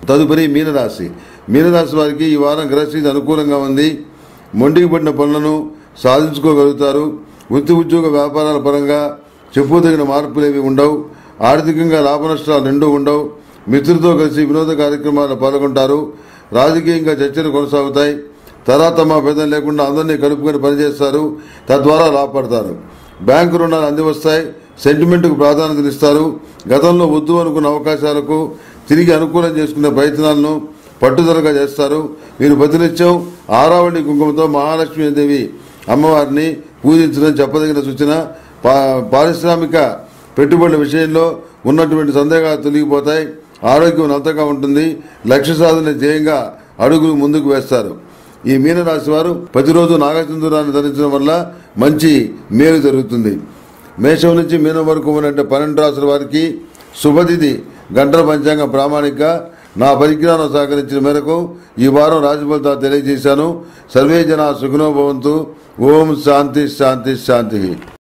తదుపరి మీనరాశి మీనరాశి వారికి ఈ వారం గ్రహస్థితి అనుకూలంగా ఉంది మొండికి పడిన పనులను సాధించుకోగలుగుతారు వృత్తి ఉద్యోగ వ్యాపారాల పరంగా చెప్పుదగిన మార్పులేవి ఉండవు ఆర్థికంగా లాభ నష్టాలు రెండూ ఉండవు మిత్రులతో కలిసి వినోద కార్యక్రమాల్లో పాల్గొంటారు రాజకీయంగా చర్చలు కొనసాగుతాయి తరాతమ భేదం లేకుండా అందరినీ కలుపుకొని పనిచేస్తారు తద్వారా లాభపడతారు బ్యాంకు రుణాలు అందివస్తాయి సెంటిమెంట్కు ప్రాధాన్యత ఇస్తారు గతంలో వద్దు అనుకున్న అవకాశాలకు తిరిగి అనుకూలం చేసుకునే ప్రయత్నాలను పట్టుదలగా చేస్తారు మీరు ప్రతినిత్యం ఆరావళి కుంకుమతో మహాలక్ష్మీ దేవి అమ్మవారిని పూజించడం చెప్పదగిన సూచన పా- పారిశ్రామిక పెట్టుబడుల విషయంలో ఉన్నటువంటి సందేహాలు తొలగిపోతాయి ఆరోగ్యం నలతగా ఉంటుంది లక్ష్య సాధన ధ్యేయంగా అడుగులు ముందుకు వేస్తారు ఈ మీనరాశి వారు ప్రతిరోజు నాగచంద్రాన్ని ధరించడం వల్ల మంచి మేలు జరుగుతుంది మేషం నుంచి మీనం వరకు ఉన్నట్టు పన్నెండు రాసుల వారికి శుభతిథి గంటల పంచాంగం ప్రామాణిక నా పరిజ్ఞానం సహకరించిన మేరకు ఈ వారం రాజఫలితాలు తెలియజేశాను సర్వే జన సుఖనోభవంతు ఓం శాంతి శాంతి శాంతి